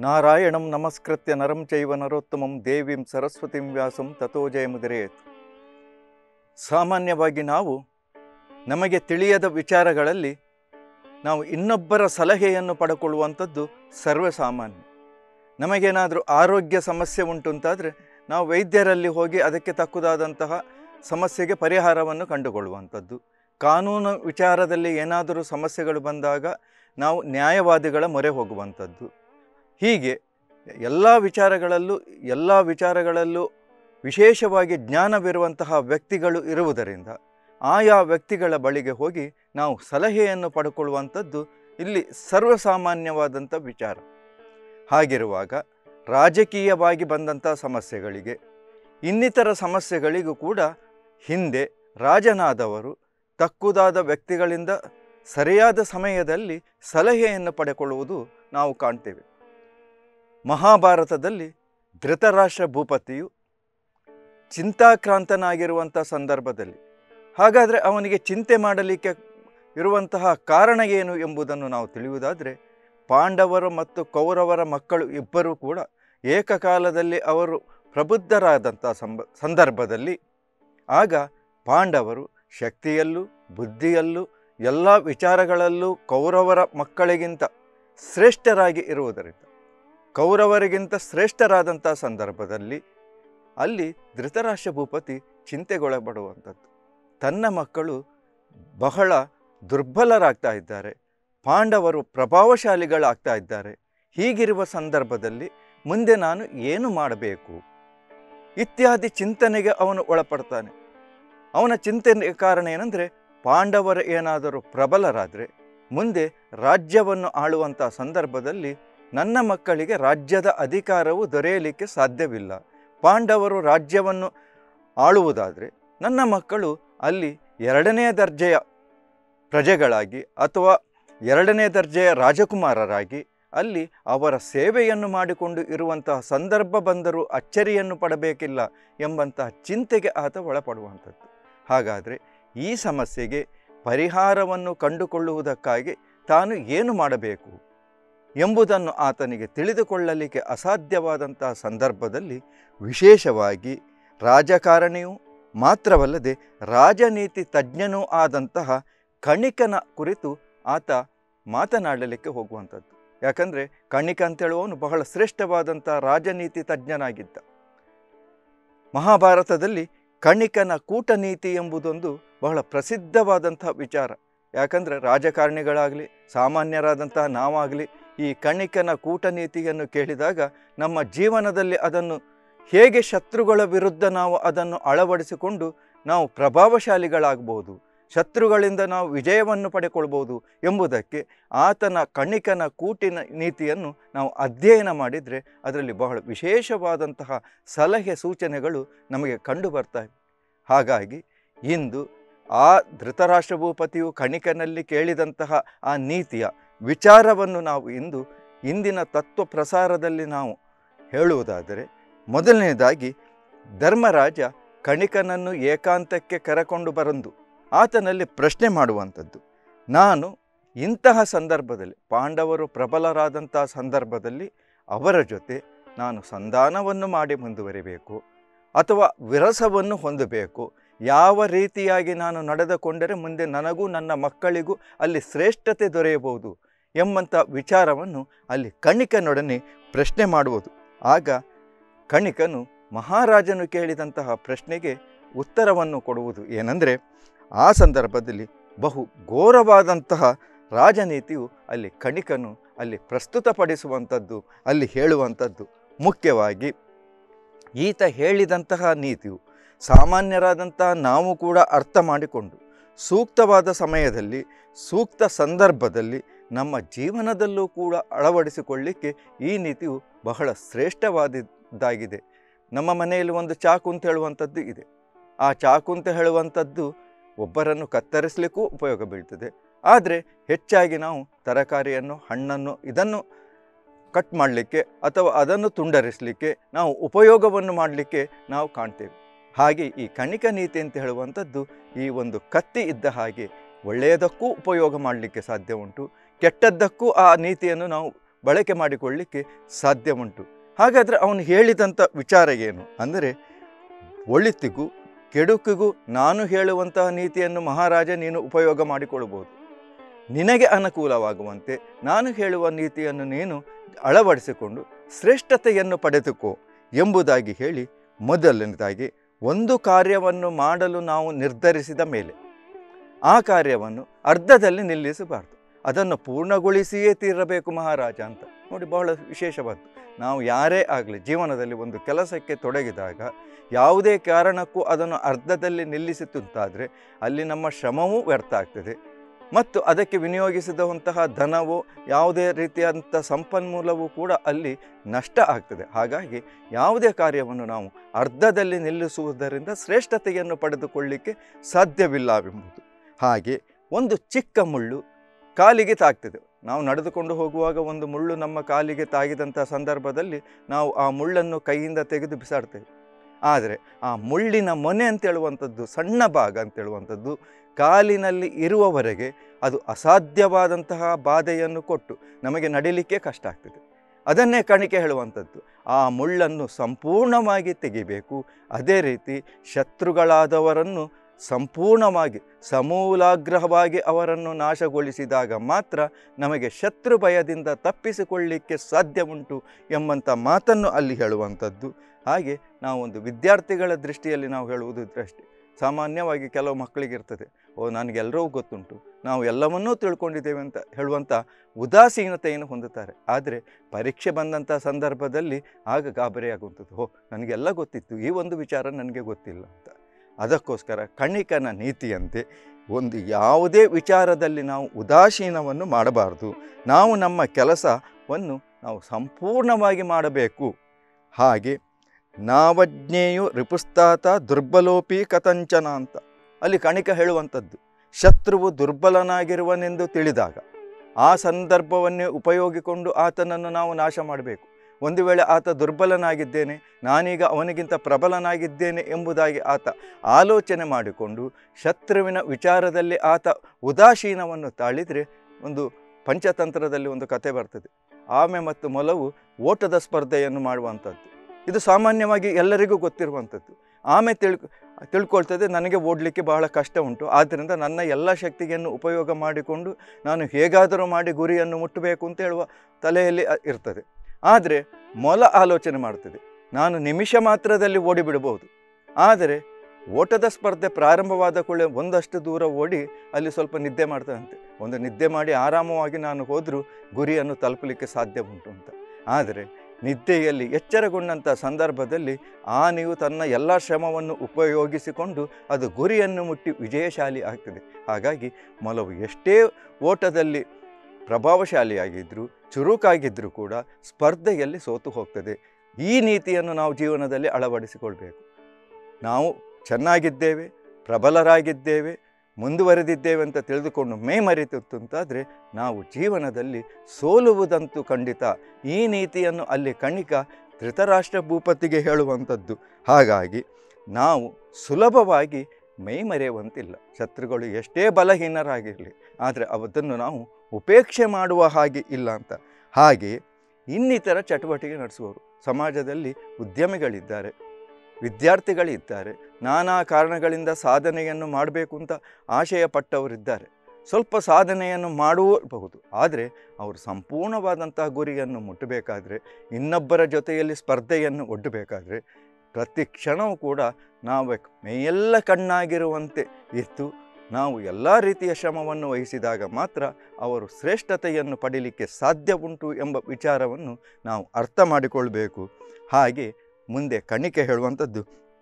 ನಾರಾಯಣಂ ನಮಸ್ಕೃತ್ಯ ನರಂ ಚೈವ ನರೋತ್ತಮಂ ದೇವಿಂ ಸರಸ್ವತಿಂ ವ್ಯಾಸಂ ತಥೋ ಜಯಮುದಿರೇತ್ ಸಾಮಾನ್ಯವಾಗಿ ನಾವು ನಮಗೆ ತಿಳಿಯದ ವಿಚಾರಗಳಲ್ಲಿ ನಾವು ಇನ್ನೊಬ್ಬರ ಸಲಹೆಯನ್ನು ಪಡ್ಕೊಳ್ಳುವಂಥದ್ದು ಸರ್ವಸಾಮಾನ್ಯ ನಮಗೇನಾದರೂ ಆರೋಗ್ಯ ಸಮಸ್ಯೆ ಉಂಟು ಅಂತಾದರೆ ನಾವು ವೈದ್ಯರಲ್ಲಿ ಹೋಗಿ ಅದಕ್ಕೆ ತಕ್ಕುದಾದಂತಹ ಸಮಸ್ಯೆಗೆ ಪರಿಹಾರವನ್ನು ಕಂಡುಕೊಳ್ಳುವಂಥದ್ದು ಕಾನೂನು ವಿಚಾರದಲ್ಲಿ ಏನಾದರೂ ಸಮಸ್ಯೆಗಳು ಬಂದಾಗ ನಾವು ನ್ಯಾಯವಾದಿಗಳ ಮೊರೆ ಹೋಗುವಂಥದ್ದು ಹೀಗೆ ಎಲ್ಲ ವಿಚಾರಗಳಲ್ಲೂ ಎಲ್ಲ ವಿಚಾರಗಳಲ್ಲೂ ವಿಶೇಷವಾಗಿ ಜ್ಞಾನವಿರುವಂತಹ ವ್ಯಕ್ತಿಗಳು ಇರುವುದರಿಂದ ಆಯಾ ವ್ಯಕ್ತಿಗಳ ಬಳಿಗೆ ಹೋಗಿ ನಾವು ಸಲಹೆಯನ್ನು ಪಡ್ಕೊಳ್ಳುವಂಥದ್ದು ಇಲ್ಲಿ ಸರ್ವಸಾಮಾನ್ಯವಾದಂಥ ವಿಚಾರ ಹಾಗಿರುವಾಗ ರಾಜಕೀಯವಾಗಿ ಬಂದಂಥ ಸಮಸ್ಯೆಗಳಿಗೆ ಇನ್ನಿತರ ಸಮಸ್ಯೆಗಳಿಗೂ ಕೂಡ ಹಿಂದೆ ರಾಜನಾದವರು ತಕ್ಕುದಾದ ವ್ಯಕ್ತಿಗಳಿಂದ ಸರಿಯಾದ ಸಮಯದಲ್ಲಿ ಸಲಹೆಯನ್ನು ಪಡೆಕೊಳ್ಳುವುದು ನಾವು ಕಾಣ್ತೇವೆ ಮಹಾಭಾರತದಲ್ಲಿ ಧೃತರಾಷ್ಟ್ರ ಭೂಪತಿಯು ಚಿಂತಾಕ್ರಾಂತನಾಗಿರುವಂಥ ಸಂದರ್ಭದಲ್ಲಿ ಹಾಗಾದರೆ ಅವನಿಗೆ ಚಿಂತೆ ಮಾಡಲಿಕ್ಕೆ ಇರುವಂತಹ ಕಾರಣ ಏನು ಎಂಬುದನ್ನು ನಾವು ತಿಳಿಯುವುದಾದರೆ ಪಾಂಡವರು ಮತ್ತು ಕೌರವರ ಮಕ್ಕಳು ಇಬ್ಬರೂ ಕೂಡ ಏಕಕಾಲದಲ್ಲಿ ಅವರು ಪ್ರಬುದ್ಧರಾದಂಥ ಸಂಬ ಸಂದರ್ಭದಲ್ಲಿ ಆಗ ಪಾಂಡವರು ಶಕ್ತಿಯಲ್ಲೂ ಬುದ್ಧಿಯಲ್ಲೂ ಎಲ್ಲ ವಿಚಾರಗಳಲ್ಲೂ ಕೌರವರ ಮಕ್ಕಳಿಗಿಂತ ಶ್ರೇಷ್ಠರಾಗಿ ಇರುವುದರಿಂದ ಕೌರವರಿಗಿಂತ ಶ್ರೇಷ್ಠರಾದಂಥ ಸಂದರ್ಭದಲ್ಲಿ ಅಲ್ಲಿ ಧೃತರಾಷ್ಟ್ರ ಭೂಪತಿ ಚಿಂತೆಗೊಳಪಡುವಂಥದ್ದು ತನ್ನ ಮಕ್ಕಳು ಬಹಳ ದುರ್ಬಲರಾಗ್ತಾ ಇದ್ದಾರೆ ಪಾಂಡವರು ಪ್ರಭಾವಶಾಲಿಗಳಾಗ್ತಾ ಇದ್ದಾರೆ ಹೀಗಿರುವ ಸಂದರ್ಭದಲ್ಲಿ ಮುಂದೆ ನಾನು ಏನು ಮಾಡಬೇಕು ಇತ್ಯಾದಿ ಚಿಂತನೆಗೆ ಅವನು ಒಳಪಡ್ತಾನೆ ಅವನ ಚಿಂತನೆ ಕಾರಣ ಏನಂದರೆ ಪಾಂಡವರು ಏನಾದರೂ ಪ್ರಬಲರಾದರೆ ಮುಂದೆ ರಾಜ್ಯವನ್ನು ಆಳುವಂಥ ಸಂದರ್ಭದಲ್ಲಿ ನನ್ನ ಮಕ್ಕಳಿಗೆ ರಾಜ್ಯದ ಅಧಿಕಾರವು ದೊರೆಯಲಿಕ್ಕೆ ಸಾಧ್ಯವಿಲ್ಲ ಪಾಂಡವರು ರಾಜ್ಯವನ್ನು ಆಳುವುದಾದರೆ ನನ್ನ ಮಕ್ಕಳು ಅಲ್ಲಿ ಎರಡನೇ ದರ್ಜೆಯ ಪ್ರಜೆಗಳಾಗಿ ಅಥವಾ ಎರಡನೇ ದರ್ಜೆಯ ರಾಜಕುಮಾರರಾಗಿ ಅಲ್ಲಿ ಅವರ ಸೇವೆಯನ್ನು ಮಾಡಿಕೊಂಡು ಇರುವಂತಹ ಸಂದರ್ಭ ಬಂದರೂ ಅಚ್ಚರಿಯನ್ನು ಪಡಬೇಕಿಲ್ಲ ಎಂಬಂತಹ ಚಿಂತೆಗೆ ಆತ ಒಳಪಡುವಂಥದ್ದು ಹಾಗಾದರೆ ಈ ಸಮಸ್ಯೆಗೆ ಪರಿಹಾರವನ್ನು ಕಂಡುಕೊಳ್ಳುವುದಕ್ಕಾಗಿ ತಾನು ಏನು ಮಾಡಬೇಕು ಎಂಬುದನ್ನು ಆತನಿಗೆ ತಿಳಿದುಕೊಳ್ಳಲಿಕ್ಕೆ ಅಸಾಧ್ಯವಾದಂತಹ ಸಂದರ್ಭದಲ್ಲಿ ವಿಶೇಷವಾಗಿ ರಾಜಕಾರಣಿಯೂ ಮಾತ್ರವಲ್ಲದೆ ರಾಜನೀತಿ ತಜ್ಞನೂ ಆದಂತಹ ಕಣಿಕನ ಕುರಿತು ಆತ ಮಾತನಾಡಲಿಕ್ಕೆ ಹೋಗುವಂಥದ್ದು ಯಾಕಂದರೆ ಕಣಿಕ ಅಂತೇಳುವವನು ಬಹಳ ಶ್ರೇಷ್ಠವಾದಂಥ ರಾಜನೀತಿ ತಜ್ಞನಾಗಿದ್ದ ಮಹಾಭಾರತದಲ್ಲಿ ಕಣಿಕನ ಕೂಟನೀತಿ ಎಂಬುದೊಂದು ಬಹಳ ಪ್ರಸಿದ್ಧವಾದಂಥ ವಿಚಾರ ಯಾಕಂದರೆ ರಾಜಕಾರಣಿಗಳಾಗಲಿ ಸಾಮಾನ್ಯರಾದಂತಹ ನಾವಾಗಲಿ ಈ ಕಣಿಕನ ಕೂಟನೀತಿಯನ್ನು ಕೇಳಿದಾಗ ನಮ್ಮ ಜೀವನದಲ್ಲಿ ಅದನ್ನು ಹೇಗೆ ಶತ್ರುಗಳ ವಿರುದ್ಧ ನಾವು ಅದನ್ನು ಅಳವಡಿಸಿಕೊಂಡು ನಾವು ಪ್ರಭಾವಶಾಲಿಗಳಾಗಬಹುದು ಶತ್ರುಗಳಿಂದ ನಾವು ವಿಜಯವನ್ನು ಪಡೆಕೊಳ್ಬೋದು ಎಂಬುದಕ್ಕೆ ಆತನ ಕಣಿಕನ ಕೂಟಿನ ನೀತಿಯನ್ನು ನಾವು ಅಧ್ಯಯನ ಮಾಡಿದರೆ ಅದರಲ್ಲಿ ಬಹಳ ವಿಶೇಷವಾದಂತಹ ಸಲಹೆ ಸೂಚನೆಗಳು ನಮಗೆ ಕಂಡು ಬರ್ತವೆ ಹಾಗಾಗಿ ಇಂದು ಆ ಧೃತರಾಷ್ಟ್ರ ಭೂಪತಿಯು ಕಣಿಕನಲ್ಲಿ ಕೇಳಿದಂತಹ ಆ ನೀತಿಯ ವಿಚಾರವನ್ನು ನಾವು ಇಂದು ಇಂದಿನ ತತ್ವ ಪ್ರಸಾರದಲ್ಲಿ ನಾವು ಹೇಳುವುದಾದರೆ ಮೊದಲನೇದಾಗಿ ಧರ್ಮರಾಜ ಕಣಿಕನನ್ನು ಏಕಾಂತಕ್ಕೆ ಕರೆಕೊಂಡು ಬರಂದು ಆತನಲ್ಲಿ ಪ್ರಶ್ನೆ ಮಾಡುವಂಥದ್ದು ನಾನು ಇಂತಹ ಸಂದರ್ಭದಲ್ಲಿ ಪಾಂಡವರು ಪ್ರಬಲರಾದಂಥ ಸಂದರ್ಭದಲ್ಲಿ ಅವರ ಜೊತೆ ನಾನು ಸಂಧಾನವನ್ನು ಮಾಡಿ ಮುಂದುವರಿಬೇಕು ಅಥವಾ ವಿರಸವನ್ನು ಹೊಂದಬೇಕು ಯಾವ ರೀತಿಯಾಗಿ ನಾನು ನಡೆದುಕೊಂಡರೆ ಮುಂದೆ ನನಗೂ ನನ್ನ ಮಕ್ಕಳಿಗೂ ಅಲ್ಲಿ ಶ್ರೇಷ್ಠತೆ ದೊರೆಯಬಹುದು ಎಂಬಂಥ ವಿಚಾರವನ್ನು ಅಲ್ಲಿ ಕಣಿಕನೊಡನೆ ಪ್ರಶ್ನೆ ಮಾಡುವುದು ಆಗ ಕಣಿಕನು ಮಹಾರಾಜನು ಕೇಳಿದಂತಹ ಪ್ರಶ್ನೆಗೆ ಉತ್ತರವನ್ನು ಕೊಡುವುದು ಏನೆಂದರೆ ಆ ಸಂದರ್ಭದಲ್ಲಿ ಬಹು ಘೋರವಾದಂತಹ ರಾಜನೀತಿಯು ಅಲ್ಲಿ ಕಣಿಕನು ಅಲ್ಲಿ ಪ್ರಸ್ತುತಪಡಿಸುವಂಥದ್ದು ಅಲ್ಲಿ ಹೇಳುವಂಥದ್ದು ಮುಖ್ಯವಾಗಿ ಈತ ಹೇಳಿದಂತಹ ನೀತಿಯು ಸಾಮಾನ್ಯರಾದಂತಹ ನಾವು ಕೂಡ ಅರ್ಥ ಮಾಡಿಕೊಂಡು ಸೂಕ್ತವಾದ ಸಮಯದಲ್ಲಿ ಸೂಕ್ತ ಸಂದರ್ಭದಲ್ಲಿ ನಮ್ಮ ಜೀವನದಲ್ಲೂ ಕೂಡ ಅಳವಡಿಸಿಕೊಳ್ಳಿಕ್ಕೆ ಈ ನೀತಿಯು ಬಹಳ ಶ್ರೇಷ್ಠವಾದದ್ದಾಗಿದೆ ನಮ್ಮ ಮನೆಯಲ್ಲಿ ಒಂದು ಚಾಕು ಅಂತ ಹೇಳುವಂಥದ್ದು ಇದೆ ಆ ಚಾಕು ಅಂತ ಹೇಳುವಂಥದ್ದು ಒಬ್ಬರನ್ನು ಕತ್ತರಿಸಲಿಕ್ಕೂ ಉಪಯೋಗ ಬೀಳ್ತದೆ ಆದರೆ ಹೆಚ್ಚಾಗಿ ನಾವು ತರಕಾರಿಯನ್ನು ಹಣ್ಣನ್ನು ಇದನ್ನು ಕಟ್ ಮಾಡಲಿಕ್ಕೆ ಅಥವಾ ಅದನ್ನು ತುಂಡರಿಸಲಿಕ್ಕೆ ನಾವು ಉಪಯೋಗವನ್ನು ಮಾಡಲಿಕ್ಕೆ ನಾವು ಕಾಣ್ತೇವೆ ಹಾಗೆ ಈ ಕಣಿಕ ನೀತಿ ಅಂತ ಹೇಳುವಂಥದ್ದು ಈ ಒಂದು ಕತ್ತಿ ಇದ್ದ ಹಾಗೆ ಒಳ್ಳೆಯದಕ್ಕೂ ಉಪಯೋಗ ಮಾಡಲಿಕ್ಕೆ ಸಾಧ್ಯ ಉಂಟು ಕೆಟ್ಟದ್ದಕ್ಕೂ ಆ ನೀತಿಯನ್ನು ನಾವು ಬಳಕೆ ಮಾಡಿಕೊಳ್ಳಿಕ್ಕೆ ಸಾಧ್ಯ ಉಂಟು ಹಾಗಾದರೆ ಅವನು ಹೇಳಿದಂಥ ವಿಚಾರ ಏನು ಅಂದರೆ ಒಳಿತಿಗೂ ಕೆಡುಕಿಗೂ ನಾನು ಹೇಳುವಂತಹ ನೀತಿಯನ್ನು ಮಹಾರಾಜ ನೀನು ಉಪಯೋಗ ಮಾಡಿಕೊಳ್ಳಬಹುದು ನಿನಗೆ ಅನುಕೂಲವಾಗುವಂತೆ ನಾನು ಹೇಳುವ ನೀತಿಯನ್ನು ನೀನು ಅಳವಡಿಸಿಕೊಂಡು ಶ್ರೇಷ್ಠತೆಯನ್ನು ಪಡೆದುಕೋ ಎಂಬುದಾಗಿ ಹೇಳಿ ಮೊದಲನೇದಾಗಿ ಒಂದು ಕಾರ್ಯವನ್ನು ಮಾಡಲು ನಾವು ನಿರ್ಧರಿಸಿದ ಮೇಲೆ ಆ ಕಾರ್ಯವನ್ನು ಅರ್ಧದಲ್ಲಿ ನಿಲ್ಲಿಸಬಾರ್ದು ಅದನ್ನು ಪೂರ್ಣಗೊಳಿಸಿಯೇ ತೀರಬೇಕು ಮಹಾರಾಜ ಅಂತ ನೋಡಿ ಬಹಳ ವಿಶೇಷವಾದ್ದು ನಾವು ಯಾರೇ ಆಗಲಿ ಜೀವನದಲ್ಲಿ ಒಂದು ಕೆಲಸಕ್ಕೆ ತೊಡಗಿದಾಗ ಯಾವುದೇ ಕಾರಣಕ್ಕೂ ಅದನ್ನು ಅರ್ಧದಲ್ಲಿ ನಿಲ್ಲಿಸಿತುಂತಾದರೆ ಅಲ್ಲಿ ನಮ್ಮ ಶ್ರಮವೂ ವ್ಯರ್ಥ ಆಗ್ತದೆ ಮತ್ತು ಅದಕ್ಕೆ ವಿನಿಯೋಗಿಸಿದಂತಹ ಧನವೋ ಯಾವುದೇ ರೀತಿಯಾದಂಥ ಸಂಪನ್ಮೂಲವೂ ಕೂಡ ಅಲ್ಲಿ ನಷ್ಟ ಆಗ್ತದೆ ಹಾಗಾಗಿ ಯಾವುದೇ ಕಾರ್ಯವನ್ನು ನಾವು ಅರ್ಧದಲ್ಲಿ ನಿಲ್ಲಿಸುವುದರಿಂದ ಶ್ರೇಷ್ಠತೆಯನ್ನು ಪಡೆದುಕೊಳ್ಳಿಕ್ಕೆ ಸಾಧ್ಯವಿಲ್ಲವೆಂಬುದು ಹಾಗೆ ಒಂದು ಚಿಕ್ಕ ಮುಳ್ಳು ಕಾಲಿಗೆ ತಾಗ್ತದೆ ನಾವು ನಡೆದುಕೊಂಡು ಹೋಗುವಾಗ ಒಂದು ಮುಳ್ಳು ನಮ್ಮ ಕಾಲಿಗೆ ತಾಗಿದಂಥ ಸಂದರ್ಭದಲ್ಲಿ ನಾವು ಆ ಮುಳ್ಳನ್ನು ಕೈಯಿಂದ ತೆಗೆದು ಬಿಸಾಡ್ತೇವೆ ಆದರೆ ಆ ಮುಳ್ಳಿನ ಮೊನೆ ಅಂತೇಳುವಂಥದ್ದು ಸಣ್ಣ ಭಾಗ ಅಂತೇಳುವಂಥದ್ದು ಕಾಲಿನಲ್ಲಿ ಇರುವವರೆಗೆ ಅದು ಅಸಾಧ್ಯವಾದಂತಹ ಬಾಧೆಯನ್ನು ಕೊಟ್ಟು ನಮಗೆ ನಡಿಲಿಕ್ಕೆ ಕಷ್ಟ ಆಗ್ತದೆ ಅದನ್ನೇ ಕಣಿಕೆ ಹೇಳುವಂಥದ್ದು ಆ ಮುಳ್ಳನ್ನು ಸಂಪೂರ್ಣವಾಗಿ ತೆಗಿಬೇಕು ಅದೇ ರೀತಿ ಶತ್ರುಗಳಾದವರನ್ನು ಸಂಪೂರ್ಣವಾಗಿ ಸಮೂಲಾಗ್ರಹವಾಗಿ ಅವರನ್ನು ನಾಶಗೊಳಿಸಿದಾಗ ಮಾತ್ರ ನಮಗೆ ಶತ್ರು ಭಯದಿಂದ ತಪ್ಪಿಸಿಕೊಳ್ಳಿಕ್ಕೆ ಸಾಧ್ಯ ಉಂಟು ಎಂಬಂಥ ಮಾತನ್ನು ಅಲ್ಲಿ ಹೇಳುವಂಥದ್ದು ಹಾಗೆ ನಾವು ಒಂದು ವಿದ್ಯಾರ್ಥಿಗಳ ದೃಷ್ಟಿಯಲ್ಲಿ ನಾವು ಹೇಳುವುದು ಅಷ್ಟೇ ಸಾಮಾನ್ಯವಾಗಿ ಕೆಲವು ಮಕ್ಕಳಿಗೆ ಇರ್ತದೆ ಓ ನನಗೆಲ್ಲರೂ ಗೊತ್ತುಂಟು ನಾವು ಎಲ್ಲವನ್ನೂ ತಿಳ್ಕೊಂಡಿದ್ದೇವೆ ಅಂತ ಹೇಳುವಂಥ ಉದಾಸೀನತೆಯನ್ನು ಹೊಂದುತ್ತಾರೆ ಆದರೆ ಪರೀಕ್ಷೆ ಬಂದಂಥ ಸಂದರ್ಭದಲ್ಲಿ ಆಗ ಗಾಬರಿಯಾಗುವಂಥದ್ದು ಓ ನನಗೆಲ್ಲ ಗೊತ್ತಿತ್ತು ಈ ಒಂದು ವಿಚಾರ ನನಗೆ ಗೊತ್ತಿಲ್ಲ ಅಂತ ಅದಕ್ಕೋಸ್ಕರ ಕಣಿಕನ ನೀತಿಯಂತೆ ಒಂದು ಯಾವುದೇ ವಿಚಾರದಲ್ಲಿ ನಾವು ಉದಾಸೀನವನ್ನು ಮಾಡಬಾರ್ದು ನಾವು ನಮ್ಮ ಕೆಲಸವನ್ನು ನಾವು ಸಂಪೂರ್ಣವಾಗಿ ಮಾಡಬೇಕು ಹಾಗೆ ನಾವಜ್ಞೇಯು ರಿಪುಸ್ತಾತ ದುರ್ಬಲೋಪಿ ಕಥಂಚನ ಅಂತ ಅಲ್ಲಿ ಕಣಿಕ ಹೇಳುವಂಥದ್ದು ಶತ್ರುವು ದುರ್ಬಲನಾಗಿರುವನೆಂದು ತಿಳಿದಾಗ ಆ ಸಂದರ್ಭವನ್ನೇ ಉಪಯೋಗಿಕೊಂಡು ಆತನನ್ನು ನಾವು ನಾಶ ಮಾಡಬೇಕು ಒಂದು ವೇಳೆ ಆತ ದುರ್ಬಲನಾಗಿದ್ದೇನೆ ನಾನೀಗ ಅವನಿಗಿಂತ ಪ್ರಬಲನಾಗಿದ್ದೇನೆ ಎಂಬುದಾಗಿ ಆತ ಆಲೋಚನೆ ಮಾಡಿಕೊಂಡು ಶತ್ರುವಿನ ವಿಚಾರದಲ್ಲಿ ಆತ ಉದಾಸೀನವನ್ನು ತಾಳಿದರೆ ಒಂದು ಪಂಚತಂತ್ರದಲ್ಲಿ ಒಂದು ಕತೆ ಬರ್ತದೆ ಆಮೆ ಮತ್ತು ಮೊಲವು ಓಟದ ಸ್ಪರ್ಧೆಯನ್ನು ಮಾಡುವಂಥದ್ದು ಇದು ಸಾಮಾನ್ಯವಾಗಿ ಎಲ್ಲರಿಗೂ ಗೊತ್ತಿರುವಂಥದ್ದು ಆಮೆ ತಿಳ್ ತಿಳ್ಕೊಳ್ತದೆ ನನಗೆ ಓಡಲಿಕ್ಕೆ ಬಹಳ ಕಷ್ಟ ಉಂಟು ಆದ್ದರಿಂದ ನನ್ನ ಎಲ್ಲ ಶಕ್ತಿಯನ್ನು ಉಪಯೋಗ ಮಾಡಿಕೊಂಡು ನಾನು ಹೇಗಾದರೂ ಮಾಡಿ ಗುರಿಯನ್ನು ಮುಟ್ಟಬೇಕು ಅಂತ ಹೇಳುವ ತಲೆಯಲ್ಲಿ ಅ- ಇರ್ತದೆ ಆದರೆ ಮೊಲ ಆಲೋಚನೆ ಮಾಡ್ತದೆ ನಾನು ನಿಮಿಷ ಮಾತ್ರದಲ್ಲಿ ಓಡಿಬಿಡಬಹುದು ಆದರೆ ಓಟದ ಸ್ಪರ್ಧೆ ಪ್ರಾರಂಭವಾದ ಕೂಡಲೇ ಒಂದಷ್ಟು ದೂರ ಓಡಿ ಅಲ್ಲಿ ಸ್ವಲ್ಪ ನಿದ್ದೆ ಮಾಡ್ತದಂತೆ ಒಂದು ನಿದ್ದೆ ಮಾಡಿ ಆರಾಮವಾಗಿ ನಾನು ಹೋದರೂ ಗುರಿಯನ್ನು ತಲುಪಲಿಕ್ಕೆ ಸಾಧ್ಯ ಉಂಟು ಅಂತ ಆದರೆ ನಿದ್ದೆಯಲ್ಲಿ ಎಚ್ಚರಗೊಂಡಂಥ ಸಂದರ್ಭದಲ್ಲಿ ಆನೆಯು ತನ್ನ ಎಲ್ಲ ಶ್ರಮವನ್ನು ಉಪಯೋಗಿಸಿಕೊಂಡು ಅದು ಗುರಿಯನ್ನು ಮುಟ್ಟಿ ವಿಜಯಶಾಲಿ ಆಗ್ತದೆ ಹಾಗಾಗಿ ಮೊಲವು ಎಷ್ಟೇ ಓಟದಲ್ಲಿ ಪ್ರಭಾವಶಾಲಿಯಾಗಿದ್ದರೂ ಚುರುಕಾಗಿದ್ದರೂ ಕೂಡ ಸ್ಪರ್ಧೆಯಲ್ಲಿ ಸೋತು ಹೋಗ್ತದೆ ಈ ನೀತಿಯನ್ನು ನಾವು ಜೀವನದಲ್ಲಿ ಅಳವಡಿಸಿಕೊಳ್ಬೇಕು ನಾವು ಚೆನ್ನಾಗಿದ್ದೇವೆ ಪ್ರಬಲರಾಗಿದ್ದೇವೆ ಮುಂದುವರೆದಿದ್ದೇವೆ ಅಂತ ತಿಳಿದುಕೊಂಡು ಮೇ ಮರೆತಿತ್ತು ಅಂತಾದರೆ ನಾವು ಜೀವನದಲ್ಲಿ ಸೋಲುವುದಂತೂ ಖಂಡಿತ ಈ ನೀತಿಯನ್ನು ಅಲ್ಲಿ ಕಣಿಕ ಧೃತರಾಷ್ಟ್ರ ಭೂಪತಿಗೆ ಹೇಳುವಂಥದ್ದು ಹಾಗಾಗಿ ನಾವು ಸುಲಭವಾಗಿ ಮೈ ಮರೆಯುವಂತಿಲ್ಲ ಶತ್ರುಗಳು ಎಷ್ಟೇ ಬಲಹೀನರಾಗಿರಲಿ ಆದರೆ ಅದನ್ನು ನಾವು ಉಪೇಕ್ಷೆ ಮಾಡುವ ಹಾಗೆ ಇಲ್ಲ ಅಂತ ಹಾಗೆ ಇನ್ನಿತರ ಚಟುವಟಿಕೆ ನಡೆಸುವವರು ಸಮಾಜದಲ್ಲಿ ಉದ್ಯಮಿಗಳಿದ್ದಾರೆ ವಿದ್ಯಾರ್ಥಿಗಳಿದ್ದಾರೆ ನಾನಾ ಕಾರಣಗಳಿಂದ ಸಾಧನೆಯನ್ನು ಮಾಡಬೇಕು ಅಂತ ಆಶಯ ಪಟ್ಟವರಿದ್ದಾರೆ ಸ್ವಲ್ಪ ಸಾಧನೆಯನ್ನು ಮಾಡಬಹುದು ಆದರೆ ಅವರು ಸಂಪೂರ್ಣವಾದಂತಹ ಗುರಿಯನ್ನು ಮುಟ್ಟಬೇಕಾದ್ರೆ ಇನ್ನೊಬ್ಬರ ಜೊತೆಯಲ್ಲಿ ಸ್ಪರ್ಧೆಯನ್ನು ಒಡ್ಡಬೇಕಾದ್ರೆ ಪ್ರತಿ ಕ್ಷಣವೂ ಕೂಡ ನಾವು ಮೈಯೆಲ್ಲ ಕಣ್ಣಾಗಿರುವಂತೆ ಇತ್ತು ನಾವು ಎಲ್ಲ ರೀತಿಯ ಶ್ರಮವನ್ನು ವಹಿಸಿದಾಗ ಮಾತ್ರ ಅವರು ಶ್ರೇಷ್ಠತೆಯನ್ನು ಪಡೀಲಿಕ್ಕೆ ಸಾಧ್ಯ ಉಂಟು ಎಂಬ ವಿಚಾರವನ್ನು ನಾವು ಅರ್ಥ ಮಾಡಿಕೊಳ್ಬೇಕು ಹಾಗೆ ಮುಂದೆ ಕಣಿಕೆ ಹೇಳುವಂಥದ್ದು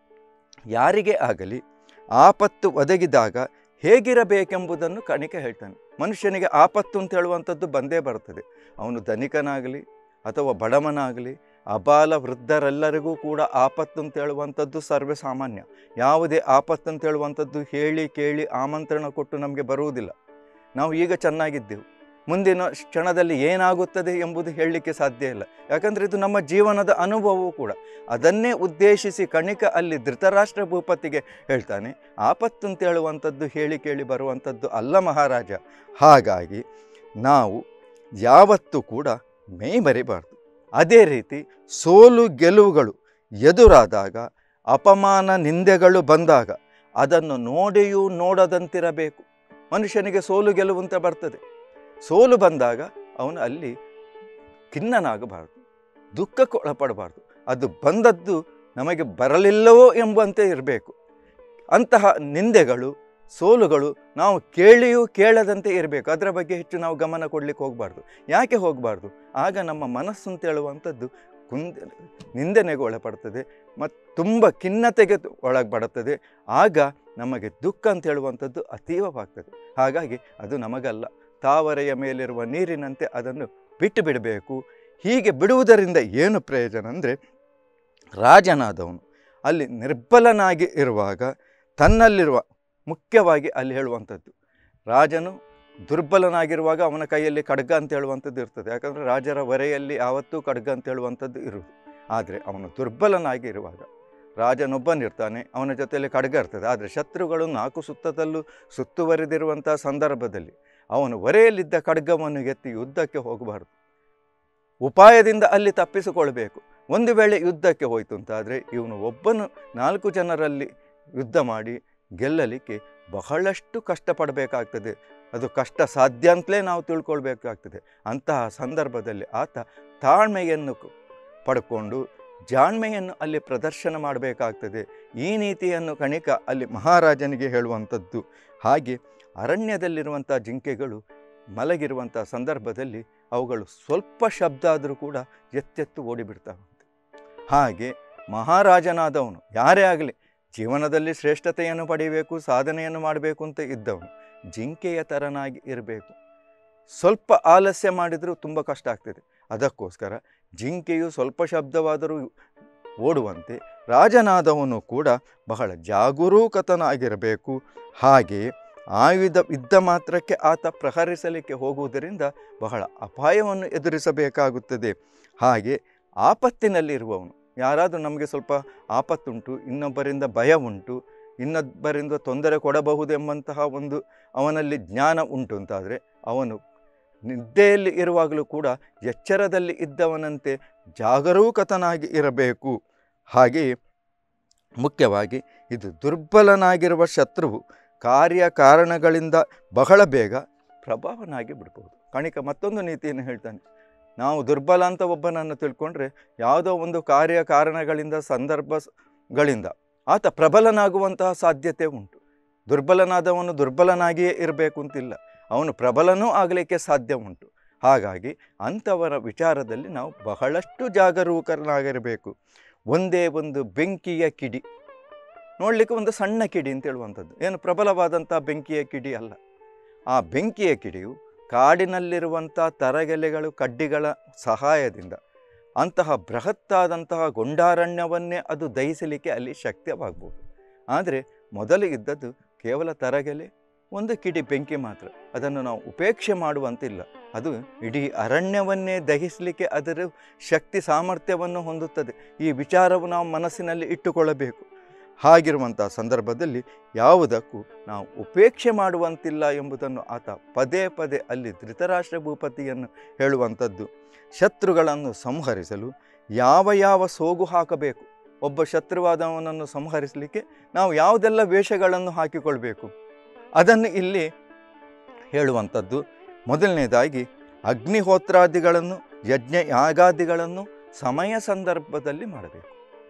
ಯಾರಿಗೇ ಆಗಲಿ ಆಪತ್ತು ಒದಗಿದಾಗ ಹೇಗಿರಬೇಕೆಂಬುದನ್ನು ಕಣಿಕೆ ಹೇಳ್ತಾನೆ ಮನುಷ್ಯನಿಗೆ ಆಪತ್ತು ಅಂತ ಹೇಳುವಂಥದ್ದು ಬಂದೇ ಬರ್ತದೆ ಅವನು ಧನಿಕನಾಗಲಿ ಅಥವಾ ಬಡವನಾಗಲಿ ಅಬಾಲ ವೃದ್ಧರೆಲ್ಲರಿಗೂ ಕೂಡ ಆಪತ್ತು ಅಂತ ಹೇಳುವಂಥದ್ದು ಸರ್ವೇ ಸಾಮಾನ್ಯ ಯಾವುದೇ ಆಪತ್ತು ಅಂತ ಹೇಳುವಂಥದ್ದು ಹೇಳಿ ಕೇಳಿ ಆಮಂತ್ರಣ ಕೊಟ್ಟು ನಮಗೆ ಬರುವುದಿಲ್ಲ ನಾವು ಈಗ ಚೆನ್ನಾಗಿದ್ದೆವು ಮುಂದಿನ ಕ್ಷಣದಲ್ಲಿ ಏನಾಗುತ್ತದೆ ಎಂಬುದು ಹೇಳಲಿಕ್ಕೆ ಸಾಧ್ಯ ಇಲ್ಲ ಯಾಕಂದರೆ ಇದು ನಮ್ಮ ಜೀವನದ ಅನುಭವವೂ ಕೂಡ ಅದನ್ನೇ ಉದ್ದೇಶಿಸಿ ಕಣಿಕ ಅಲ್ಲಿ ಧೃತರಾಷ್ಟ್ರ ಭೂಪತಿಗೆ ಹೇಳ್ತಾನೆ ಆಪತ್ತು ಅಂತ ಹೇಳುವಂಥದ್ದು ಹೇಳಿ ಕೇಳಿ ಬರುವಂಥದ್ದು ಅಲ್ಲ ಮಹಾರಾಜ ಹಾಗಾಗಿ ನಾವು ಯಾವತ್ತೂ ಕೂಡ ಮೈ ಮರಿಬಾರ್ದು ಅದೇ ರೀತಿ ಸೋಲು ಗೆಲುವುಗಳು ಎದುರಾದಾಗ ಅಪಮಾನ ನಿಂದೆಗಳು ಬಂದಾಗ ಅದನ್ನು ನೋಡಿಯೂ ನೋಡದಂತಿರಬೇಕು ಮನುಷ್ಯನಿಗೆ ಸೋಲು ಗೆಲುವು ಅಂತ ಬರ್ತದೆ ಸೋಲು ಬಂದಾಗ ಅವನು ಅಲ್ಲಿ ಖಿನ್ನನಾಗಬಾರ್ದು ದುಃಖಕ್ಕೆ ಒಳಪಡಬಾರ್ದು ಅದು ಬಂದದ್ದು ನಮಗೆ ಬರಲಿಲ್ಲವೋ ಎಂಬಂತೆ ಇರಬೇಕು ಅಂತಹ ನಿಂದೆಗಳು ಸೋಲುಗಳು ನಾವು ಕೇಳಿಯೂ ಕೇಳದಂತೆ ಇರಬೇಕು ಅದರ ಬಗ್ಗೆ ಹೆಚ್ಚು ನಾವು ಗಮನ ಕೊಡಲಿಕ್ಕೆ ಹೋಗಬಾರ್ದು ಯಾಕೆ ಹೋಗಬಾರ್ದು ಆಗ ನಮ್ಮ ಮನಸ್ಸು ಅಂತ ಹೇಳುವಂಥದ್ದು ಕುಂದ ನಿಂದನೆಗೆ ಒಳಪಡ್ತದೆ ಮತ್ತು ತುಂಬ ಖಿನ್ನತೆಗೆ ಒಳಪಡುತ್ತದೆ ಆಗ ನಮಗೆ ದುಃಖ ಅಂತ ಹೇಳುವಂಥದ್ದು ಅತೀವವಾಗ್ತದೆ ಹಾಗಾಗಿ ಅದು ನಮಗಲ್ಲ ತಾವರೆಯ ಮೇಲಿರುವ ನೀರಿನಂತೆ ಅದನ್ನು ಬಿಟ್ಟು ಬಿಡಬೇಕು ಹೀಗೆ ಬಿಡುವುದರಿಂದ ಏನು ಪ್ರಯೋಜನ ಅಂದರೆ ರಾಜನಾದವನು ಅಲ್ಲಿ ನಿರ್ಬಲನಾಗಿ ಇರುವಾಗ ತನ್ನಲ್ಲಿರುವ ಮುಖ್ಯವಾಗಿ ಅಲ್ಲಿ ಹೇಳುವಂಥದ್ದು ರಾಜನು ದುರ್ಬಲನಾಗಿರುವಾಗ ಅವನ ಕೈಯಲ್ಲಿ ಖಡ್ಗ ಅಂತ ಹೇಳುವಂಥದ್ದು ಇರ್ತದೆ ಯಾಕಂದರೆ ರಾಜರ ಹೊರೆಯಲ್ಲಿ ಯಾವತ್ತೂ ಖಡ್ಗ ಅಂತ ಹೇಳುವಂಥದ್ದು ಇರುವುದು ಆದರೆ ಅವನು ದುರ್ಬಲನಾಗಿ ಇರುವಾಗ ರಾಜನೊಬ್ಬನಿರ್ತಾನೆ ಅವನ ಜೊತೆಯಲ್ಲಿ ಖಡ್ಗ ಇರ್ತದೆ ಆದರೆ ಶತ್ರುಗಳು ನಾಲ್ಕು ಸುತ್ತದಲ್ಲೂ ಸುತ್ತುವರಿದಿರುವಂಥ ಸಂದರ್ಭದಲ್ಲಿ ಅವನು ಹೊರೆಯಲ್ಲಿದ್ದ ಖಡ್ಗವನ್ನು ಎತ್ತಿ ಯುದ್ಧಕ್ಕೆ ಹೋಗಬಾರ್ದು ಉಪಾಯದಿಂದ ಅಲ್ಲಿ ತಪ್ಪಿಸಿಕೊಳ್ಬೇಕು ಒಂದು ವೇಳೆ ಯುದ್ಧಕ್ಕೆ ಹೋಯಿತು ಅಂತಾದರೆ ಇವನು ಒಬ್ಬನು ನಾಲ್ಕು ಜನರಲ್ಲಿ ಯುದ್ಧ ಮಾಡಿ ಗೆಲ್ಲಲಿಕ್ಕೆ ಬಹಳಷ್ಟು ಕಷ್ಟಪಡಬೇಕಾಗ್ತದೆ ಅದು ಕಷ್ಟ ಸಾಧ್ಯ ಅಂತಲೇ ನಾವು ತಿಳ್ಕೊಳ್ಬೇಕಾಗ್ತದೆ ಅಂತಹ ಸಂದರ್ಭದಲ್ಲಿ ಆತ ತಾಳ್ಮೆಯನ್ನು ಕ- ಪಡ್ಕೊಂಡು ಜಾಣ್ಮೆಯನ್ನು ಅಲ್ಲಿ ಪ್ರದರ್ಶನ ಮಾಡಬೇಕಾಗ್ತದೆ ಈ ನೀತಿಯನ್ನು ಕಣಿಕ ಅಲ್ಲಿ ಮಹಾರಾಜನಿಗೆ ಹೇಳುವಂಥದ್ದು ಹಾಗೆ ಅರಣ್ಯದಲ್ಲಿರುವಂಥ ಜಿಂಕೆಗಳು ಮಲಗಿರುವಂಥ ಸಂದರ್ಭದಲ್ಲಿ ಅವುಗಳು ಸ್ವಲ್ಪ ಶಬ್ದ ಆದರೂ ಕೂಡ ಎತ್ತೆತ್ತು ಓಡಿಬಿಡ್ತಾವಂತೆ ಹಾಗೆ ಮಹಾರಾಜನಾದವನು ಯಾರೇ ಆಗಲಿ ಜೀವನದಲ್ಲಿ ಶ್ರೇಷ್ಠತೆಯನ್ನು ಪಡೆಯಬೇಕು ಸಾಧನೆಯನ್ನು ಮಾಡಬೇಕು ಅಂತ ಇದ್ದವನು ಜಿಂಕೆಯ ಥರನಾಗಿ ಇರಬೇಕು ಸ್ವಲ್ಪ ಆಲಸ್ಯ ಮಾಡಿದರೂ ತುಂಬ ಕಷ್ಟ ಆಗ್ತದೆ ಅದಕ್ಕೋಸ್ಕರ ಜಿಂಕೆಯು ಸ್ವಲ್ಪ ಶಬ್ದವಾದರೂ ಓಡುವಂತೆ ರಾಜನಾದವನು ಕೂಡ ಬಹಳ ಜಾಗರೂಕತನಾಗಿರಬೇಕು ಹಾಗೆ ಆಯುಧ ಇದ್ದ ಮಾತ್ರಕ್ಕೆ ಆತ ಪ್ರಹರಿಸಲಿಕ್ಕೆ ಹೋಗುವುದರಿಂದ ಬಹಳ ಅಪಾಯವನ್ನು ಎದುರಿಸಬೇಕಾಗುತ್ತದೆ ಹಾಗೆ ಆಪತ್ತಿನಲ್ಲಿರುವವನು ಯಾರಾದರೂ ನಮಗೆ ಸ್ವಲ್ಪ ಆಪತ್ತುಂಟು ಇನ್ನೊಬ್ಬರಿಂದ ಭಯ ಉಂಟು ಇನ್ನೊಬ್ಬರಿಂದ ತೊಂದರೆ ಕೊಡಬಹುದೆಂಬಂತಹ ಒಂದು ಅವನಲ್ಲಿ ಜ್ಞಾನ ಉಂಟು ಅಂತಾದರೆ ಅವನು ನಿದ್ದೆಯಲ್ಲಿ ಇರುವಾಗಲೂ ಕೂಡ ಎಚ್ಚರದಲ್ಲಿ ಇದ್ದವನಂತೆ ಜಾಗರೂಕತನಾಗಿ ಇರಬೇಕು ಹಾಗೆಯೇ ಮುಖ್ಯವಾಗಿ ಇದು ದುರ್ಬಲನಾಗಿರುವ ಶತ್ರುವು ಕಾರ್ಯ ಕಾರಣಗಳಿಂದ ಬಹಳ ಬೇಗ ಪ್ರಭಾವನಾಗಿ ಬಿಡ್ಬೋದು ಕಣಿಕ ಮತ್ತೊಂದು ನೀತಿಯನ್ನು ಹೇಳ್ತಾನೆ ನಾವು ದುರ್ಬಲ ಅಂತ ಒಬ್ಬನನ್ನು ತಿಳ್ಕೊಂಡ್ರೆ ಯಾವುದೋ ಒಂದು ಕಾರ್ಯ ಕಾರಣಗಳಿಂದ ಸಂದರ್ಭಗಳಿಂದ ಆತ ಪ್ರಬಲನಾಗುವಂತಹ ಸಾಧ್ಯತೆ ಉಂಟು ದುರ್ಬಲನಾದವನು ದುರ್ಬಲನಾಗಿಯೇ ಇರಬೇಕು ಅಂತಿಲ್ಲ ಅವನು ಪ್ರಬಲನೂ ಆಗಲಿಕ್ಕೆ ಸಾಧ್ಯ ಉಂಟು ಹಾಗಾಗಿ ಅಂಥವರ ವಿಚಾರದಲ್ಲಿ ನಾವು ಬಹಳಷ್ಟು ಜಾಗರೂಕರಾಗಿರಬೇಕು ಒಂದೇ ಒಂದು ಬೆಂಕಿಯ ಕಿಡಿ ನೋಡಲಿಕ್ಕೆ ಒಂದು ಸಣ್ಣ ಕಿಡಿ ಅಂತ ಹೇಳುವಂಥದ್ದು ಏನು ಪ್ರಬಲವಾದಂಥ ಬೆಂಕಿಯ ಕಿಡಿ ಅಲ್ಲ ಆ ಬೆಂಕಿಯ ಕಿಡಿಯು ಕಾಡಿನಲ್ಲಿರುವಂಥ ತರಗೆಲೆಗಳು ಕಡ್ಡಿಗಳ ಸಹಾಯದಿಂದ ಅಂತಹ ಬೃಹತ್ತಾದಂತಹ ಗೊಂಡಾರಣ್ಯವನ್ನೇ ಅದು ದಹಿಸಲಿಕ್ಕೆ ಅಲ್ಲಿ ಶಕ್ಯವಾಗ್ಬೋದು ಆದರೆ ಮೊದಲು ಇದ್ದದ್ದು ಕೇವಲ ತರಗೆಲೆ ಒಂದು ಕಿಡಿ ಬೆಂಕಿ ಮಾತ್ರ ಅದನ್ನು ನಾವು ಉಪೇಕ್ಷೆ ಮಾಡುವಂತಿಲ್ಲ ಅದು ಇಡೀ ಅರಣ್ಯವನ್ನೇ ದಹಿಸಲಿಕ್ಕೆ ಅದರ ಶಕ್ತಿ ಸಾಮರ್ಥ್ಯವನ್ನು ಹೊಂದುತ್ತದೆ ಈ ವಿಚಾರವು ನಾವು ಮನಸ್ಸಿನಲ್ಲಿ ಇಟ್ಟುಕೊಳ್ಳಬೇಕು ಹಾಗಿರುವಂಥ ಸಂದರ್ಭದಲ್ಲಿ ಯಾವುದಕ್ಕೂ ನಾವು ಉಪೇಕ್ಷೆ ಮಾಡುವಂತಿಲ್ಲ ಎಂಬುದನ್ನು ಆತ ಪದೇ ಪದೇ ಅಲ್ಲಿ ಧೃತರಾಷ್ಟ್ರ ಭೂಪತಿಯನ್ನು ಹೇಳುವಂಥದ್ದು ಶತ್ರುಗಳನ್ನು ಸಂಹರಿಸಲು ಯಾವ ಯಾವ ಸೋಗು ಹಾಕಬೇಕು ಒಬ್ಬ ಶತ್ರುವಾದವನನ್ನು ಸಂಹರಿಸಲಿಕ್ಕೆ ನಾವು ಯಾವುದೆಲ್ಲ ವೇಷಗಳನ್ನು ಹಾಕಿಕೊಳ್ಬೇಕು ಅದನ್ನು ಇಲ್ಲಿ ಹೇಳುವಂಥದ್ದು ಮೊದಲನೇದಾಗಿ ಅಗ್ನಿಹೋತ್ರಾದಿಗಳನ್ನು ಯಜ್ಞ ಯಾಗಾದಿಗಳನ್ನು ಸಮಯ ಸಂದರ್ಭದಲ್ಲಿ ಮಾಡಬೇಕು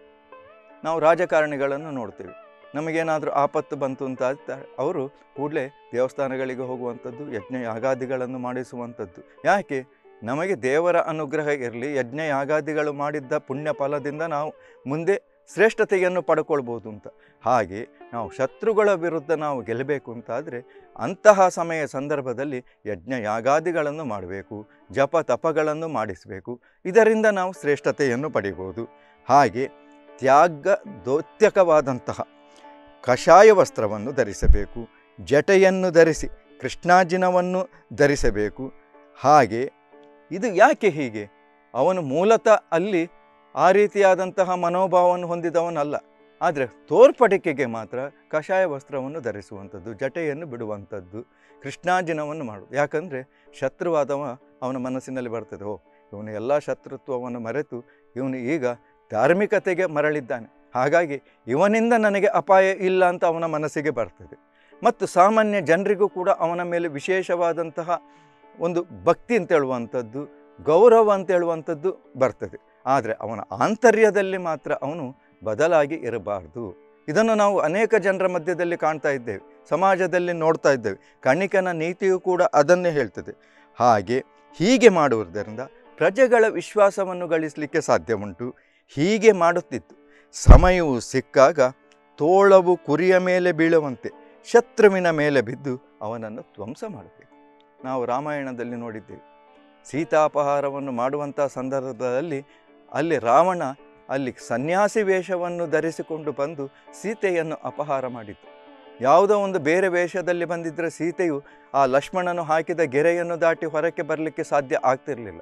ನಾವು ರಾಜಕಾರಣಿಗಳನ್ನು ನೋಡ್ತೇವೆ ನಮಗೇನಾದರೂ ಆಪತ್ತು ಬಂತು ಅಂತ ಆದ್ರೆ ಅವರು ಕೂಡಲೇ ದೇವಸ್ಥಾನಗಳಿಗೆ ಹೋಗುವಂಥದ್ದು ಯಜ್ಞ ಯಾಗಾದಿಗಳನ್ನು ಮಾಡಿಸುವಂಥದ್ದು ಯಾಕೆ ನಮಗೆ ದೇವರ ಅನುಗ್ರಹ ಇರಲಿ ಯಜ್ಞ ಯಾಗಾದಿಗಳು ಮಾಡಿದ್ದ ಪುಣ್ಯ ಫಲದಿಂದ ನಾವು ಮುಂದೆ ಶ್ರೇಷ್ಠತೆಯನ್ನು ಪಡ್ಕೊಳ್ಬೋದು ಅಂತ ಹಾಗೆ ನಾವು ಶತ್ರುಗಳ ವಿರುದ್ಧ ನಾವು ಗೆಲ್ಲಬೇಕು ಅಂತಾದರೆ ಅಂತಹ ಸಮಯ ಸಂದರ್ಭದಲ್ಲಿ ಯಜ್ಞ ಯಾಗಾದಿಗಳನ್ನು ಮಾಡಬೇಕು ಜಪ ತಪಗಳನ್ನು ಮಾಡಿಸಬೇಕು ಇದರಿಂದ ನಾವು ಶ್ರೇಷ್ಠತೆಯನ್ನು ಪಡಿಬೋದು ಹಾಗೆ ತ್ಯಾಗ ದೌತ್ಯಕವಾದಂತಹ ಕಷಾಯ ವಸ್ತ್ರವನ್ನು ಧರಿಸಬೇಕು ಜಟೆಯನ್ನು ಧರಿಸಿ ಕೃಷ್ಣಾಜಿನವನ್ನು ಧರಿಸಬೇಕು ಹಾಗೆ ಇದು ಯಾಕೆ ಹೀಗೆ ಅವನು ಮೂಲತಃ ಅಲ್ಲಿ ಆ ರೀತಿಯಾದಂತಹ ಮನೋಭಾವವನ್ನು ಹೊಂದಿದವನಲ್ಲ ಆದರೆ ತೋರ್ಪಡಿಕೆಗೆ ಮಾತ್ರ ಕಷಾಯ ವಸ್ತ್ರವನ್ನು ಧರಿಸುವಂಥದ್ದು ಜಟೆಯನ್ನು ಬಿಡುವಂಥದ್ದು ಕೃಷ್ಣಾಜಿನವನ್ನು ಮಾಡೋದು ಯಾಕಂದರೆ ಶತ್ರುವಾದವ ಅವನ ಮನಸ್ಸಿನಲ್ಲಿ ಬರ್ತದೆ ಓ ಇವನು ಎಲ್ಲ ಶತ್ರುತ್ವವನ್ನು ಮರೆತು ಇವನು ಈಗ ಧಾರ್ಮಿಕತೆಗೆ ಮರಳಿದ್ದಾನೆ ಹಾಗಾಗಿ ಇವನಿಂದ ನನಗೆ ಅಪಾಯ ಇಲ್ಲ ಅಂತ ಅವನ ಮನಸ್ಸಿಗೆ ಬರ್ತದೆ ಮತ್ತು ಸಾಮಾನ್ಯ ಜನರಿಗೂ ಕೂಡ ಅವನ ಮೇಲೆ ವಿಶೇಷವಾದಂತಹ ಒಂದು ಭಕ್ತಿ ಅಂತ ಹೇಳುವಂಥದ್ದು ಗೌರವ ಅಂತ ಹೇಳುವಂಥದ್ದು ಬರ್ತದೆ ಆದರೆ ಅವನ ಆಂತರ್ಯದಲ್ಲಿ ಮಾತ್ರ ಅವನು ಬದಲಾಗಿ ಇರಬಾರ್ದು ಇದನ್ನು ನಾವು ಅನೇಕ ಜನರ ಮಧ್ಯದಲ್ಲಿ ಕಾಣ್ತಾ ಇದ್ದೇವೆ ಸಮಾಜದಲ್ಲಿ ನೋಡ್ತಾ ಇದ್ದೇವೆ ಕಣಿಕನ ನೀತಿಯು ಕೂಡ ಅದನ್ನೇ ಹೇಳ್ತದೆ ಹಾಗೆ ಹೀಗೆ ಮಾಡುವುದರಿಂದ ಪ್ರಜೆಗಳ ವಿಶ್ವಾಸವನ್ನು ಗಳಿಸಲಿಕ್ಕೆ ಸಾಧ್ಯ ಉಂಟು ಹೀಗೆ ಮಾಡುತ್ತಿತ್ತು ಸಮಯವು ಸಿಕ್ಕಾಗ ತೋಳವು ಕುರಿಯ ಮೇಲೆ ಬೀಳುವಂತೆ ಶತ್ರುವಿನ ಮೇಲೆ ಬಿದ್ದು ಅವನನ್ನು ಧ್ವಂಸ ಮಾಡಬೇಕು ನಾವು ರಾಮಾಯಣದಲ್ಲಿ ನೋಡಿದ್ದೇವೆ ಸೀತಾಪಹಾರವನ್ನು ಮಾಡುವಂಥ ಸಂದರ್ಭದಲ್ಲಿ ಅಲ್ಲಿ ರಾವಣ ಅಲ್ಲಿ ಸನ್ಯಾಸಿ ವೇಷವನ್ನು ಧರಿಸಿಕೊಂಡು ಬಂದು ಸೀತೆಯನ್ನು ಅಪಹಾರ ಮಾಡಿದ್ದು ಯಾವುದೋ ಒಂದು ಬೇರೆ ವೇಷದಲ್ಲಿ ಬಂದಿದ್ದರೆ ಸೀತೆಯು ಆ ಲಕ್ಷ್ಮಣನು ಹಾಕಿದ ಗೆರೆಯನ್ನು ದಾಟಿ ಹೊರಕ್ಕೆ ಬರಲಿಕ್ಕೆ ಸಾಧ್ಯ ಆಗ್ತಿರಲಿಲ್ಲ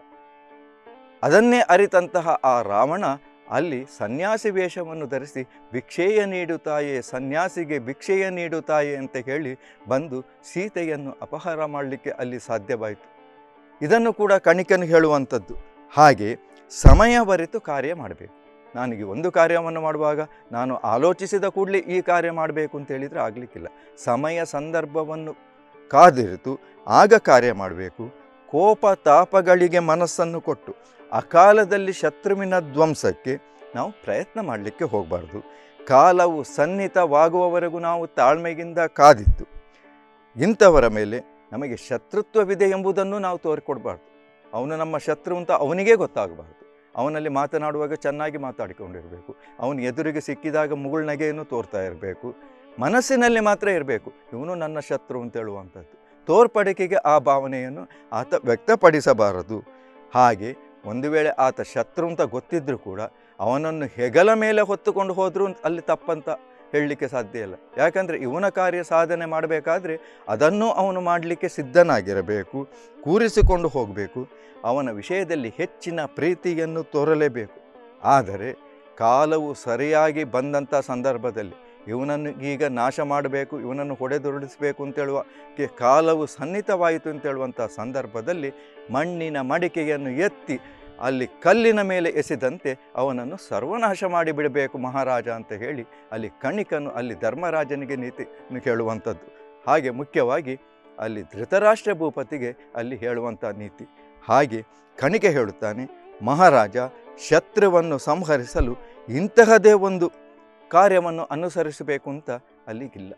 ಅದನ್ನೇ ಅರಿತಂತಹ ಆ ರಾವಣ ಅಲ್ಲಿ ಸನ್ಯಾಸಿ ವೇಷವನ್ನು ಧರಿಸಿ ಭಿಕ್ಷೆಯ ನೀಡುತ್ತಾಯೆ ಸನ್ಯಾಸಿಗೆ ಭಿಕ್ಷೆಯ ನೀಡುತ್ತಾಯೆ ಅಂತ ಹೇಳಿ ಬಂದು ಸೀತೆಯನ್ನು ಅಪಹಾರ ಮಾಡಲಿಕ್ಕೆ ಅಲ್ಲಿ ಸಾಧ್ಯವಾಯಿತು ಇದನ್ನು ಕೂಡ ಕಣಿಕನು ಹೇಳುವಂಥದ್ದು ಹಾಗೆ ಸಮಯವರಿತು ಕಾರ್ಯ ಮಾಡಬೇಕು ನನಗೆ ಒಂದು ಕಾರ್ಯವನ್ನು ಮಾಡುವಾಗ ನಾನು ಆಲೋಚಿಸಿದ ಕೂಡಲೇ ಈ ಕಾರ್ಯ ಮಾಡಬೇಕು ಅಂತ ಹೇಳಿದರೆ ಆಗಲಿಕ್ಕಿಲ್ಲ ಸಮಯ ಸಂದರ್ಭವನ್ನು ಕಾದಿರಿತು ಆಗ ಕಾರ್ಯ ಮಾಡಬೇಕು ಕೋಪ ತಾಪಗಳಿಗೆ ಮನಸ್ಸನ್ನು ಕೊಟ್ಟು ಅಕಾಲದಲ್ಲಿ ಶತ್ರುವಿನ ಧ್ವಂಸಕ್ಕೆ ನಾವು ಪ್ರಯತ್ನ ಮಾಡಲಿಕ್ಕೆ ಹೋಗಬಾರ್ದು ಕಾಲವು ಸನ್ನಿಹಿತವಾಗುವವರೆಗೂ ನಾವು ತಾಳ್ಮೆಗಿಂದ ಕಾದಿತ್ತು ಇಂಥವರ ಮೇಲೆ ನಮಗೆ ಶತ್ರುತ್ವವಿದೆ ಎಂಬುದನ್ನು ನಾವು ತೋರಿಕೊಡ್ಬಾರ್ದು ಅವನು ನಮ್ಮ ಶತ್ರು ಅಂತ ಅವನಿಗೇ ಗೊತ್ತಾಗಬಾರ್ದು ಅವನಲ್ಲಿ ಮಾತನಾಡುವಾಗ ಚೆನ್ನಾಗಿ ಮಾತಾಡಿಕೊಂಡಿರಬೇಕು ಅವನು ಎದುರಿಗೆ ಸಿಕ್ಕಿದಾಗ ಮುಗುಳ್ನಗೆಯನ್ನು ತೋರ್ತಾ ಇರಬೇಕು ಮನಸ್ಸಿನಲ್ಲಿ ಮಾತ್ರ ಇರಬೇಕು ಇವನು ನನ್ನ ಶತ್ರು ಅಂತ ಹೇಳುವಂಥದ್ದು ತೋರ್ಪಡಿಕೆಗೆ ಆ ಭಾವನೆಯನ್ನು ಆತ ವ್ಯಕ್ತಪಡಿಸಬಾರದು ಹಾಗೆ ಒಂದು ವೇಳೆ ಆತ ಶತ್ರು ಅಂತ ಗೊತ್ತಿದ್ದರೂ ಕೂಡ ಅವನನ್ನು ಹೆಗಲ ಮೇಲೆ ಹೊತ್ತುಕೊಂಡು ಹೋದರೂ ಅಲ್ಲಿ ತಪ್ಪಂತ ಹೇಳಲಿಕ್ಕೆ ಸಾಧ್ಯ ಇಲ್ಲ ಯಾಕಂದರೆ ಇವನ ಕಾರ್ಯ ಸಾಧನೆ ಮಾಡಬೇಕಾದ್ರೆ ಅದನ್ನು ಅವನು ಮಾಡಲಿಕ್ಕೆ ಸಿದ್ಧನಾಗಿರಬೇಕು ಕೂರಿಸಿಕೊಂಡು ಹೋಗಬೇಕು ಅವನ ವಿಷಯದಲ್ಲಿ ಹೆಚ್ಚಿನ ಪ್ರೀತಿಯನ್ನು ತೋರಲೇಬೇಕು ಆದರೆ ಕಾಲವು ಸರಿಯಾಗಿ ಬಂದಂಥ ಸಂದರ್ಭದಲ್ಲಿ ಇವನನ್ನು ಈಗ ನಾಶ ಮಾಡಬೇಕು ಇವನನ್ನು ಹೊಡೆದುರುಳಿಸಬೇಕು ಅಂತೇಳುವ ಕೆ ಕಾಲವು ಸನ್ನಿಹಿತವಾಯಿತು ಅಂತೇಳುವಂಥ ಸಂದರ್ಭದಲ್ಲಿ ಮಣ್ಣಿನ ಮಡಿಕೆಯನ್ನು ಎತ್ತಿ ಅಲ್ಲಿ ಕಲ್ಲಿನ ಮೇಲೆ ಎಸೆದಂತೆ ಅವನನ್ನು ಸರ್ವನಾಶ ಮಾಡಿಬಿಡಬೇಕು ಮಹಾರಾಜ ಅಂತ ಹೇಳಿ ಅಲ್ಲಿ ಕಣಿಕನು ಅಲ್ಲಿ ಧರ್ಮರಾಜನಿಗೆ ನೀತಿ ಹೇಳುವಂಥದ್ದು ಹಾಗೆ ಮುಖ್ಯವಾಗಿ ಅಲ್ಲಿ ಧೃತರಾಷ್ಟ್ರ ಭೂಪತಿಗೆ ಅಲ್ಲಿ ಹೇಳುವಂಥ ನೀತಿ ಹಾಗೆ ಕಣಿಕೆ ಹೇಳುತ್ತಾನೆ ಮಹಾರಾಜ ಶತ್ರುವನ್ನು ಸಂಹರಿಸಲು ಇಂತಹದೇ ಒಂದು ಕಾರ್ಯವನ್ನು ಅನುಸರಿಸಬೇಕು ಅಂತ ಅಲ್ಲಿಗಿಲ್ಲ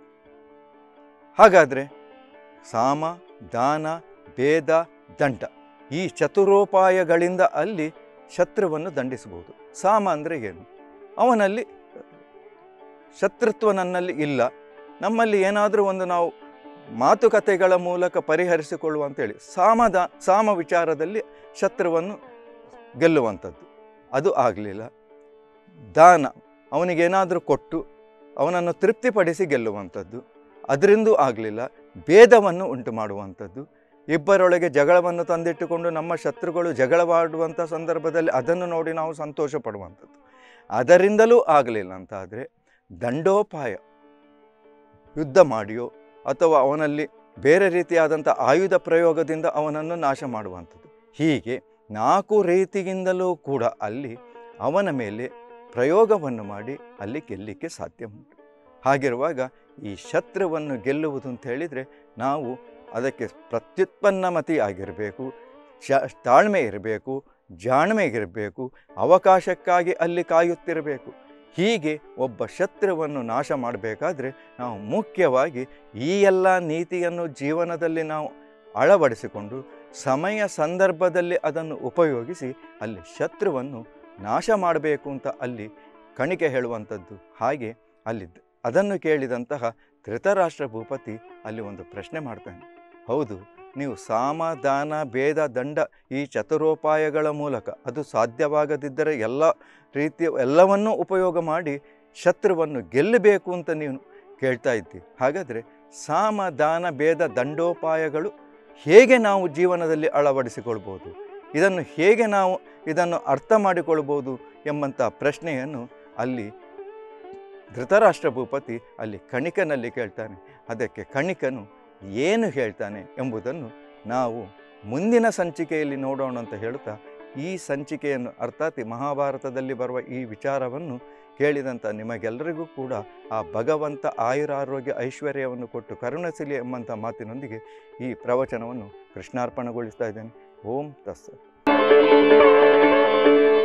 ಹಾಗಾದರೆ ಸಾಮ ದಾನ ಭೇದ ದಂಡ ಈ ಚತುರೋಪಾಯಗಳಿಂದ ಅಲ್ಲಿ ಶತ್ರುವನ್ನು ದಂಡಿಸಬಹುದು ಸಾಮ ಅಂದರೆ ಏನು ಅವನಲ್ಲಿ ಶತ್ರುತ್ವ ನನ್ನಲ್ಲಿ ಇಲ್ಲ ನಮ್ಮಲ್ಲಿ ಏನಾದರೂ ಒಂದು ನಾವು ಮಾತುಕತೆಗಳ ಮೂಲಕ ಪರಿಹರಿಸಿಕೊಳ್ಳುವ ಅಂತೇಳಿ ಸಾಮದ ಸಾಮ ವಿಚಾರದಲ್ಲಿ ಶತ್ರುವನ್ನು ಗೆಲ್ಲುವಂಥದ್ದು ಅದು ಆಗಲಿಲ್ಲ ದಾನ ಅವನಿಗೇನಾದರೂ ಕೊಟ್ಟು ಅವನನ್ನು ತೃಪ್ತಿಪಡಿಸಿ ಗೆಲ್ಲುವಂಥದ್ದು ಅದರಿಂದೂ ಆಗಲಿಲ್ಲ ಭೇದವನ್ನು ಉಂಟು ಮಾಡುವಂಥದ್ದು ಇಬ್ಬರೊಳಗೆ ಜಗಳವನ್ನು ತಂದಿಟ್ಟುಕೊಂಡು ನಮ್ಮ ಶತ್ರುಗಳು ಜಗಳವಾಡುವಂಥ ಸಂದರ್ಭದಲ್ಲಿ ಅದನ್ನು ನೋಡಿ ನಾವು ಸಂತೋಷ ಪಡುವಂಥದ್ದು ಅದರಿಂದಲೂ ಆಗಲಿಲ್ಲ ಅಂತ ಆದರೆ ದಂಡೋಪಾಯ ಯುದ್ಧ ಮಾಡಿಯೋ ಅಥವಾ ಅವನಲ್ಲಿ ಬೇರೆ ರೀತಿಯಾದಂಥ ಆಯುಧ ಪ್ರಯೋಗದಿಂದ ಅವನನ್ನು ನಾಶ ಮಾಡುವಂಥದ್ದು ಹೀಗೆ ನಾಲ್ಕು ರೀತಿಯಿಂದಲೂ ಕೂಡ ಅಲ್ಲಿ ಅವನ ಮೇಲೆ ಪ್ರಯೋಗವನ್ನು ಮಾಡಿ ಅಲ್ಲಿ ಗೆಲ್ಲಲಿಕ್ಕೆ ಸಾಧ್ಯ ಉಂಟು ಹಾಗಿರುವಾಗ ಈ ಶತ್ರುವನ್ನು ಗೆಲ್ಲುವುದು ಅಂತ ಹೇಳಿದರೆ ನಾವು ಅದಕ್ಕೆ ಪ್ರತ್ಯುತ್ಪನ್ನಮತಿ ಆಗಿರಬೇಕು ಶ ತಾಳ್ಮೆ ಇರಬೇಕು ಜಾಣ್ಮೆ ಇರಬೇಕು ಅವಕಾಶಕ್ಕಾಗಿ ಅಲ್ಲಿ ಕಾಯುತ್ತಿರಬೇಕು ಹೀಗೆ ಒಬ್ಬ ಶತ್ರುವನ್ನು ನಾಶ ಮಾಡಬೇಕಾದ್ರೆ ನಾವು ಮುಖ್ಯವಾಗಿ ಈ ಎಲ್ಲ ನೀತಿಯನ್ನು ಜೀವನದಲ್ಲಿ ನಾವು ಅಳವಡಿಸಿಕೊಂಡು ಸಮಯ ಸಂದರ್ಭದಲ್ಲಿ ಅದನ್ನು ಉಪಯೋಗಿಸಿ ಅಲ್ಲಿ ಶತ್ರುವನ್ನು ನಾಶ ಮಾಡಬೇಕು ಅಂತ ಅಲ್ಲಿ ಕಣಿಕೆ ಹೇಳುವಂಥದ್ದು ಹಾಗೆ ಅಲ್ಲಿ ಅದನ್ನು ಕೇಳಿದಂತಹ ಧೃತರಾಷ್ಟ್ರ ಭೂಪತಿ ಅಲ್ಲಿ ಒಂದು ಪ್ರಶ್ನೆ ಮಾಡ್ತಾನೆ ಹೌದು ನೀವು ಸಾಮ ದಾನ ಭೇದ ದಂಡ ಈ ಚತುರೋಪಾಯಗಳ ಮೂಲಕ ಅದು ಸಾಧ್ಯವಾಗದಿದ್ದರೆ ಎಲ್ಲ ರೀತಿಯ ಎಲ್ಲವನ್ನೂ ಉಪಯೋಗ ಮಾಡಿ ಶತ್ರುವನ್ನು ಗೆಲ್ಲಬೇಕು ಅಂತ ನೀವು ಕೇಳ್ತಾ ಇದ್ದಿ ಹಾಗಾದರೆ ಸಾಮ ದಾನ ಭೇದ ದಂಡೋಪಾಯಗಳು ಹೇಗೆ ನಾವು ಜೀವನದಲ್ಲಿ ಅಳವಡಿಸಿಕೊಳ್ಬೋದು ಇದನ್ನು ಹೇಗೆ ನಾವು ಇದನ್ನು ಅರ್ಥ ಮಾಡಿಕೊಳ್ಬೋದು ಎಂಬಂಥ ಪ್ರಶ್ನೆಯನ್ನು ಅಲ್ಲಿ ಧೃತರಾಷ್ಟ್ರ ಭೂಪತಿ ಅಲ್ಲಿ ಕಣಿಕನಲ್ಲಿ ಕೇಳ್ತಾನೆ ಅದಕ್ಕೆ ಕಣಿಕನು ಏನು ಹೇಳ್ತಾನೆ ಎಂಬುದನ್ನು ನಾವು ಮುಂದಿನ ಸಂಚಿಕೆಯಲ್ಲಿ ನೋಡೋಣ ಅಂತ ಹೇಳ್ತಾ ಈ ಸಂಚಿಕೆಯನ್ನು ಅರ್ಥಾತ್ ಈ ಮಹಾಭಾರತದಲ್ಲಿ ಬರುವ ಈ ವಿಚಾರವನ್ನು ಕೇಳಿದಂಥ ನಿಮಗೆಲ್ಲರಿಗೂ ಕೂಡ ಆ ಭಗವಂತ ಆಯುರಾರೋಗ್ಯ ಐಶ್ವರ್ಯವನ್ನು ಕೊಟ್ಟು ಕರುಣಿಸಲಿ ಎಂಬಂಥ ಮಾತಿನೊಂದಿಗೆ ಈ ಪ್ರವಚನವನ್ನು ಕೃಷ್ಣಾರ್ಪಣೆಗೊಳಿಸ್ತಾ ಇದ್ದೇನೆ ಓಂ ತಸ್ಸ